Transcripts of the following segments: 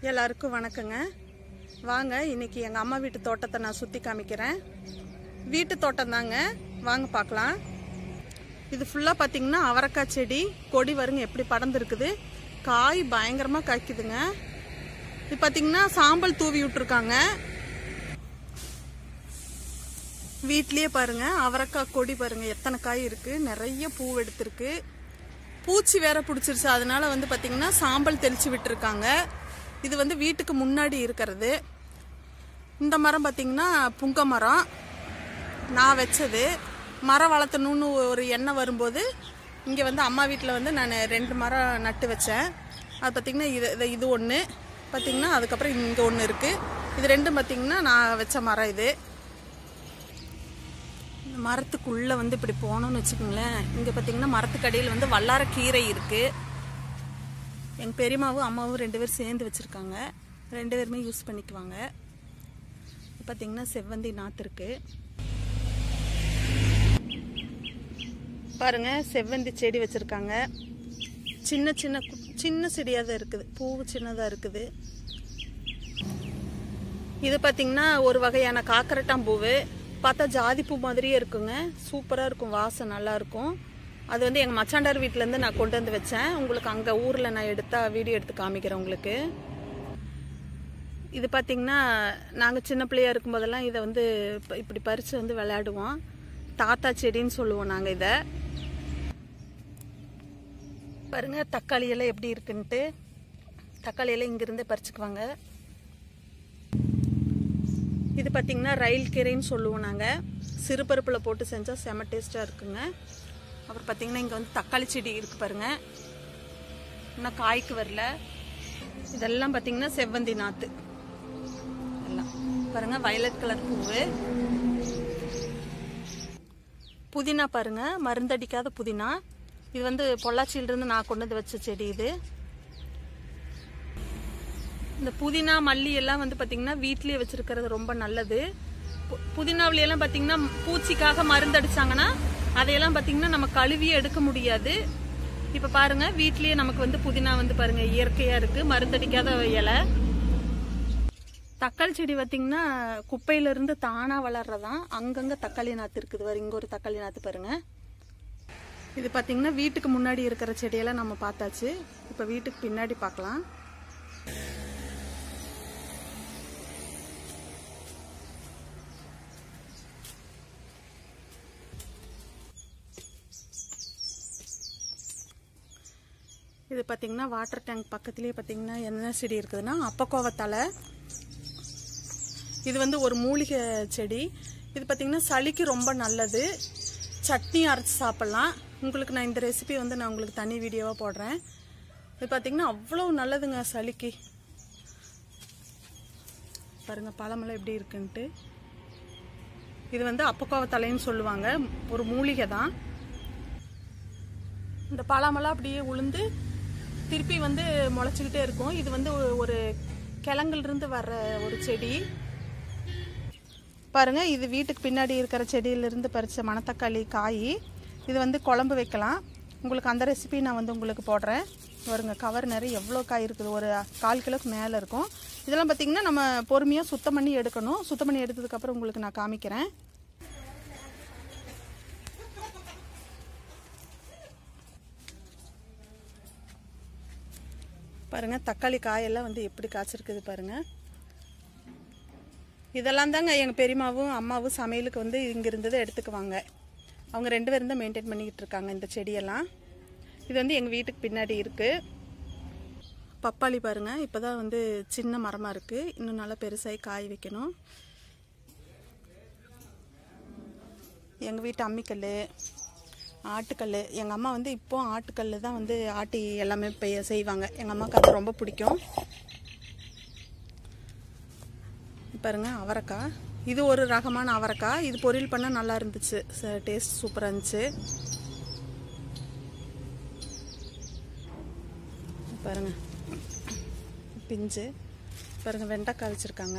எல்லாருக்கும் வணக்கங்க வாங்க இன்னைக்கு எங்கள் அம்மா வீட்டு தோட்டத்தை நான் சுற்றி காமிக்கிறேன் வீட்டு தோட்டம் தாங்க வாங்க பார்க்கலாம் இது ஃபுல்லாக பார்த்தீங்கன்னா அவரைக்காய் செடி கொடி வருங்க எப்படி படர்ந்துருக்குது காய் பயங்கரமாக காய்க்குதுங்க இது பார்த்தீங்கன்னா சாம்பல் தூவி விட்டுருக்காங்க வீட்லயே பாருங்க அவரைக்காய் கொடி பாருங்க எத்தனை காய் இருக்கு நிறைய பூ எடுத்திருக்கு பூச்சி வேற பிடிச்சிருச்சு அதனால வந்து பாத்தீங்கன்னா சாம்பல் தெளிச்சு விட்டுருக்காங்க இது வந்து வீட்டுக்கு முன்னாடி இருக்கிறது இந்த மரம் பாத்தீங்கன்னா புங்க மரம் நான் வச்சது மரம் வளர்த்தணும்னு ஒரு எண்ணம் வரும்போது இங்கே வந்து அம்மா வீட்டில் வந்து நான் ரெண்டு மரம் நட்டு வச்சேன் அது பார்த்திங்கன்னா இது இது- இது ஒன்று பார்த்திங்கன்னா அதுக்கப்புறம் இங்கே ஒன்று இருக்குது இது ரெண்டும் பார்த்திங்கன்னா நான் வச்ச மரம் இது இந்த மரத்துக்குள்ளே வந்து இப்படி போனோம்னு வச்சுக்கோங்களேன் இங்கே பார்த்தீங்கன்னா மரத்துக்கடியில் வந்து வல்லார கீரை இருக்குது எங்கள் பெரியம்மாவும் அம்மாவும் ரெண்டு பேரும் சேர்ந்து வச்சுருக்காங்க ரெண்டு பேருமே யூஸ் பண்ணிக்குவாங்க பார்த்தீங்கன்னா செவ்வந்தி நாற்று இருக்கு பாருங்க செவ்வந்தி செடி வச்சுருக்காங்க சின்ன சின்ன கு- சின்ன செடியாக தான் இருக்குது பூ சின்னதாக இருக்குது இது பார்த்தீங்கன்னா ஒரு வகையான காக்கரட்டான் பூவு பார்த்தா ஜாதி பூ மாதிரியே இருக்குங்க சூப்பராக இருக்கும் வாசம் நல்லா இருக்கும் அது வந்து எங்கள் மச்சாண்டார் வீட்டிலேருந்து நான் கொண்டு வந்து வச்சேன் உங்களுக்கு அங்கே ஊரில் நான் எடுத்தா வீடியோ எடுத்து காமிக்கிறேன் உங்களுக்கு இது பார்த்தீங்கன்னா நாங்கள் சின்ன பிள்ளையா இருக்கும்போதெல்லாம் இதை வந்து இப்ப- இப்படி பறித்து வந்து விளையாடுவோம் தாத்தா செடின்னு சொல்லுவோம் நாங்கள் இதை பாருங்க தக்காளி எல்லாம் எப்படி இருக்குன்ட்டு தக்காளி எல்லாம் இங்கிருந்தே பறிச்சுக்குவாங்க இது பார்த்தீங்கன்னா ரயில் கீரைன்னு சொல்லுவோம் நாங்கள் சிறுபருப்பில் போட்டு செஞ்சால் செம டேஸ்ட்டாக இருக்குங்க அப்புறம் பார்த்தீங்கன்னா இங்கே வந்து தக்காளி செடி இருக்கு பாருங்க இன்னும் காய்க்கு வரல இதெல்லாம் பார்த்தீங்கன்னா செவ்வந்தி நாற்று எல்லாம் பாருங்க வயலட் கலர் பூவு புதினா பாருங்க மருந்தடிக்காத புதினா இது வந்து பொள்ளாச்சியிலிருந்து நான் கொண்டு வந்து வச்ச செடி இது இந்த புதினா மல்லி எல்லாம் வந்து பாத்தீங்கன்னா வீட்லயே வச்சிருக்கிறது ரொம்ப நல்லது பு- புதினாவுல எல்லாம் பாத்தீங்கன்னா பூச்சிக்காக மருந்து அடிச்சாங்கன்னா அதையெல்லாம் பாத்தீங்கன்னா நம்ம கழுவியே எடுக்க முடியாது இப்ப பாருங்க வீட்லயே நமக்கு வந்து புதினா வந்து பாருங்க இயற்கையா இருக்கு மருந்தடிக்காத இலை தக்காளி செடி பாத்தீங்கன்னா குப்பையில இருந்து தானா வளர்றதான் அங்கங்க தக்காளி நாத்து இருக்குது பாரு இங்க ஒரு தக்காளி நாத்து பாருங்க இது பாத்தீங்கன்னா வீட்டுக்கு முன்னாடி இருக்கிற செடியெல்லாம் நம்ம பார்த்தாச்சு இப்ப வீட்டுக்கு பின்னாடி பார்க்கலாம் இது பார்த்தீங்கன்னா வாட்டர் டேங்க் பக்கத்துலேயே பார்த்தீங்கன்னா என்ன செடி இருக்குதுன்னா அப்பக்கோவத்தலை இது வந்து ஒரு மூலிகை செடி இது பார்த்தீங்கன்னா சளிக்கு ரொம்ப நல்லது சட்னி அரைச்சி சாப்பிட்லாம் உங்களுக்கு நான் இந்த ரெசிபி வந்து நான் உங்களுக்கு தனி வீடியோவாக போடுறேன் இது பார்த்தீங்கன்னா அவ்வளோ நல்லதுங்க சளிக்கு பாருங்க பழமெல்லாம் எப்படி இருக்குன்ட்டு இது வந்து அப்பக்கோவத்தலைன்னு சொல்லுவாங்க ஒரு மூலிகை தான் இந்த பழமெல்லாம் அப்படியே உளுந்து திருப்பி வந்து முளைச்சிக்கிட்டே இருக்கும் இது வந்து ஒரு- ஒரு கிழங்குல இருந்து வர்ற ஒரு செடி பாருங்க இது வீட்டுக்கு பின்னாடி இருக்கிற செடியிலிருந்து பறிச்ச மணத்தக்காளி காய் இது வந்து குழம்பு வைக்கலாம் உங்களுக்கு அந்த ரெசிபி நான் வந்து உங்களுக்கு போடுறேன் வருங்க கவர் நிறைய எவ்வளோ காய் இருக்குது ஒரு கால் கிலோக்கு மேலே இருக்கும் இதெல்லாம் பார்த்தீங்கன்னா நம்ம பொறுமையாக சுத்தம் பண்ணி எடுக்கணும் சுத்தம் பண்ணி எடுத்ததுக்கப்புறம் உங்களுக்கு நான் காமிக்கிறேன் பாருங்க தக்காளி காயெல்லாம் வந்து எப்படி காய்ச்சிருக்குது பாருங்க இதெல்லாம் தாங்க எங்கள் பெரியம்மாவும் அம்மாவும் சமையலுக்கு வந்து இங்கே இருந்ததை எடுத்துக்குவாங்க அவங்க ரெண்டு பேரும் தான் மெயின்டைன் பண்ணிக்கிட்டு இருக்காங்க இந்த செடியெல்லாம் இது வந்து எங்கள் வீட்டுக்கு பின்னாடி இருக்குது பப்பாளி பாருங்க இப்போதான் வந்து சின்ன மரமாக இருக்குது இன்னும் நல்லா பெருசாகி காய் வைக்கணும் எங்கள் வீட்டு அம்மிக்கல் ஆட்டுக்கல் எங்கள் அம்மா வந்து இப்போ ஆட்டுக்கல் தான் வந்து ஆட்டி எல்லாமே பெய்ய செய்வாங்க எங்கள் அம்மாவுக்கு அது ரொம்ப பிடிக்கும் பாருங்க அவரைக்காய் இது ஒரு ரகமான அவரைக்காய் இது பொரியல் பண்ண நல்லா இருந்துச்சு டேஸ்ட் சூப்பராக இருந்துச்சு பாருங்க பிஞ்சு பாருங்க வெண்டைக்காய் வச்சுருக்காங்க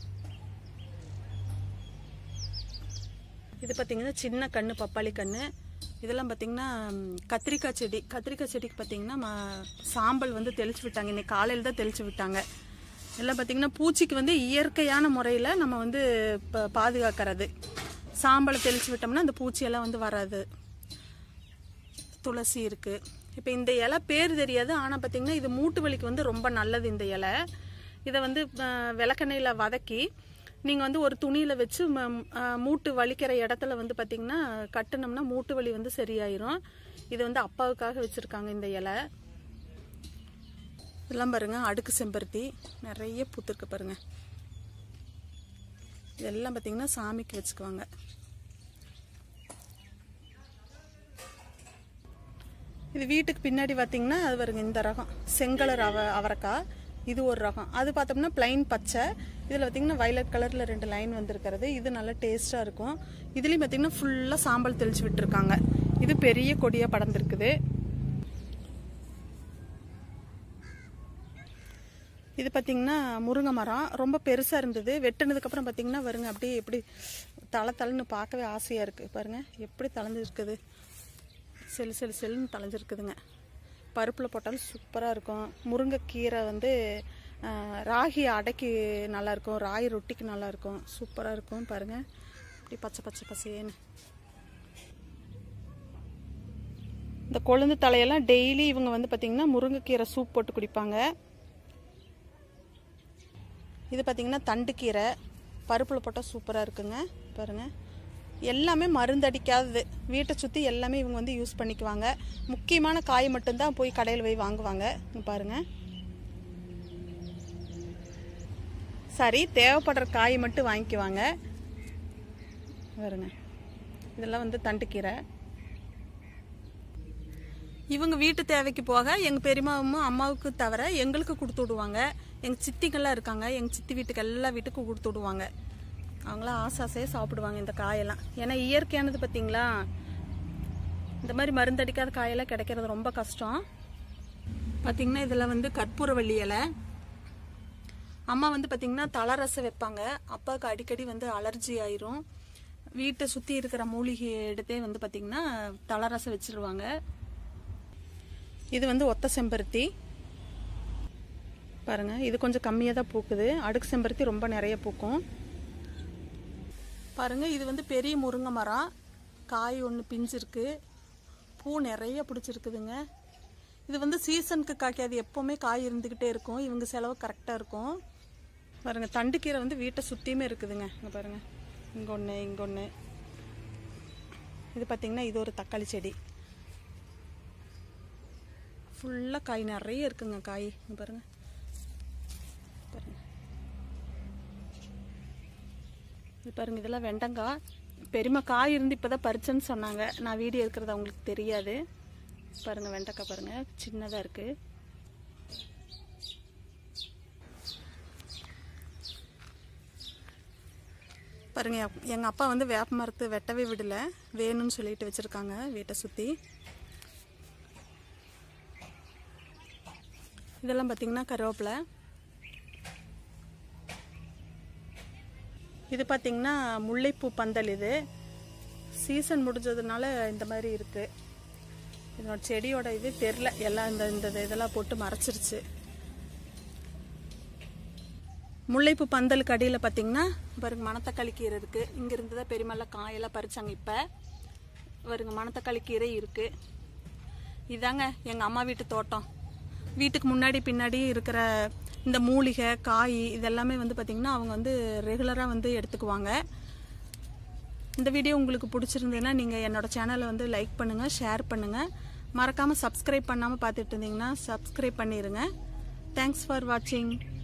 இது பார்த்தீங்கன்னா சின்ன கன்று பப்பாளி கன்று இதெல்லாம் பார்த்தீங்கன்னா ம், கத்திரிக்காய் செடி கத்திரிக்காய் செடிக்கு பார்த்தீங்கன்னா ம- சாம்பல் வந்து தெளிச்சு விட்டாங்க இன்னைக்கு காலையில் தான் தெளிச்சு விட்டாங்க எல்லாம் பார்த்தீங்கன்னா பூச்சிக்கு வந்து இயற்கையான முறையில் நம்ம வந்து இப்போ பாதுகாக்கிறது சாம்பலை தெளித்து விட்டோம்னா அந்த பூச்சியெல்லாம் வந்து வராது துளசி இருக்குது இப்போ இந்த இலை பேர் தெரியாது ஆனால் பார்த்தீங்கன்னா இது மூட்டு வலிக்கு வந்து ரொம்ப நல்லது இந்த இலை இதை வந்து அஹ், விளக்கெண்ணெயில் வதக்கி நீங்கள் வந்து ஒரு துணியில் வச்சு ம- அஹ், மூட்டு வலிக்கிற இடத்துல வந்து பார்த்தீங்கன்னா கட்டுனோம்னா மூட்டு வலி வந்து சரியாயிரும் இது வந்து அப்பாவுக்காக வச்சுருக்காங்க இந்த இலை இதெல்லாம் பாருங்க அடுக்கு செம்பருத்தி நிறைய பூத்திருக்கு பாருங்க இதெல்லாம் பார்த்தீங்கன்னா சாமிக்கு வச்சுக்குவாங்க இது வீட்டுக்கு பின்னாடி பார்த்தீங்கன்னா அது பாருங்க இந்த ரகம் செங்கலர் அவ அவரைக்காய் இது ஒரு ரகம் அது பார்த்தோம்னா பிளைன் பச்சை இதில் பார்த்தீங்கன்னா வயலட் கலரில் ரெண்டு லைன் வந்திருக்கிறது இது நல்லா டேஸ்ட்டாக இருக்கும் இதுலேயும் பார்த்தீங்கன்னா ஃபுல்லாக சாம்பல் தெளிச்சு விட்டுருக்காங்க இது பெரிய கொடியாக படர்ந்துருக்குது இது பார்த்தீங்கன்னா முருங்கை மரம் ரொம்ப பெருசாக இருந்தது வெட்டினதுக்கப்புறம் பார்த்தீங்கன்னா வருங்க அப்படியே எப்படி தலை தலைன்னு பார்க்கவே ஆசையாக இருக்குது பாருங்கள் எப்படி தளைஞ்சிருக்குது செல் செல் செல்னு தளைஞ்சிருக்குதுங்க பருப்பில் போட்டாலும் சூப்பராக இருக்கும் முருங்கைக்கீரை வந்து ஆஹ், ராகி அடைக்கு நல்லாயிருக்கும் ராகி ரொட்டிக்கு நல்லாயிருக்கும் சூப்பராக இருக்கும் பாருங்கள் இப்படி பச்சை பச்சை பசேன்னு இந்த கொழுந்து தலையெல்லாம் டெய்லி இவங்க வந்து பார்த்திங்கன்னா முருங்கைக்கீரை சூப் போட்டு குடிப்பாங்க இது பார்த்தீங்கன்னா தண்டுக்கீரை பருப்பில் போட்டால் சூப்பராக இருக்குங்க பாருங்க எல்லாமே மருந்தடிக்காதது வீட்டை சுற்றி எல்லாமே இவங்க வந்து யூஸ் பண்ணிக்குவாங்க முக்கியமான காய் மட்டும்தான் போய் கடையில் போய் வாங்குவாங்க இங்க பாருங்க சரி தேவைப்படுற காய் மட்டும் வாங்கிக்குவாங்க பாருங்க இதெல்லாம் வந்து தண்டுக்கீரை இவங்க வீட்டு தேவைக்கு போக எங்கள் பெரியமாவும் அம்மாவுக்கு தவிர எங்களுக்கு கொடுத்து விடுவாங்க எங்கள் சித்திங்கெல்லாம் இருக்காங்க எங்கள் சித்தி வீட்டுக்கு எல்லா வீட்டுக்கும் கொடுத்து விடுவாங்க அவங்களாம் ஆசை ஆசையாக சாப்பிடுவாங்க இந்த காயெல்லாம் ஏன்னா இயற்கையானது பார்த்தீங்களா இந்த மாதிரி மருந்தடிக்காத காயெல்லாம் கிடைக்கிறது ரொம்ப கஷ்டம் பார்த்தீங்கன்னா இதில் வந்து கற்பூரவள்ளி இலை அம்மா வந்து பார்த்தீங்கன்னா தலரசம் வைப்பாங்க அப்பாவுக்கு அடிக்கடி வந்து அலர்ஜி ஆயிரும் வீட்டை சுற்றி இருக்கிற மூலிகை எடுத்தே வந்து பார்த்தீங்கன்னா தலரசம் வச்சிருவாங்க இது வந்து ஒத்த செம்பருத்தி பாருங்க இது கொஞ்சம் கம்மியாக தான் பூக்குது அடுக்கு செம்பருத்தி ரொம்ப நிறைய பூக்கும் பாருங்க இது வந்து பெரிய முருங்கை மரம் காய் ஒன்று பிஞ்சிருக்கு பூ நிறைய பிடிச்சிருக்குதுங்க இது வந்து சீசனுக்கு காய்க்காது எப்போவுமே காய் இருந்துக்கிட்டே இருக்கும் இவங்க செலவு கரெக்டாக இருக்கும் பாருங்க தண்டுக்கீரை வந்து வீட்டை சுற்றியுமே இருக்குதுங்க இங்கே பாருங்க இங்கே ஒன்று இங்கே ஒன்று இது பார்த்தீங்கன்னா இது ஒரு தக்காளி செடி ஃபுல்லாக காய் நிறைய இருக்குங்க காய் இங்க பாருங்க பாருங்க இது பாருங்க இதெல்லாம் வெண்டங்காய் பெரியம்மா காய் இருந்து இப்போதான் பறிச்சேன்னு சொன்னாங்க நான் வீடியோ இருக்கிறது அவங்களுக்கு தெரியாது பாருங்க வெண்டைக்காய் பாருங்க சின்னதாக இருக்கு பாருங்க எப்- எங்க அப்பா வந்து வேப்ப மரத்து வெட்டவே விடல வேணும்னு சொல்லிட்டு வச்சிருக்காங்க வீட்டை சுற்றி இதெல்லாம் பார்த்தீங்கன்னா கருவேப்பிலை இது பார்த்தீங்கன்னா முல்லைப்பூ பந்தல் இது சீசன் முடிஞ்சதுனால இந்த மாதிரி இருக்கு இதனோட செடியோட இது தெரில எல்லாம் இந்த இந்த இதெல்லாம் போட்டு மறைச்சிருச்சு முல்லைப்பூ பந்தலுக்கு அடியில் பார்த்தீங்கன்னா பாருங்க மணத்தக்காளி கீரை இருக்கு இங்க இருந்து தான் பெருமெல்லாம் காயெல்லாம் பறிச்சாங்க இப்போ பாருங்க மணத்தக்காளி கீரை இருக்கு இதாங்க எங்கள் அம்மா வீட்டு தோட்டம் வீட்டுக்கு முன்னாடி பின்னாடி இருக்கிற இந்த மூலிகை காய் இதெல்லாமே வந்து பார்த்திங்கன்னா அவங்க வந்து ரெகுலராக வந்து எடுத்துக்குவாங்க இந்த வீடியோ உங்களுக்கு பிடிச்சிருந்ததுன்னா நீங்கள் என்னோட சேனலை வந்து லைக் பண்ணுங்கள் ஷேர் பண்ணுங்கள் மறக்காமல் சப்ஸ்கிரைப் பண்ணாமல் பார்த்துட்டு இருந்தீங்கன்னா சப்ஸ்கிரைப் பண்ணிடுங்க தேங்க்ஸ் ஃபார் வாட்சிங்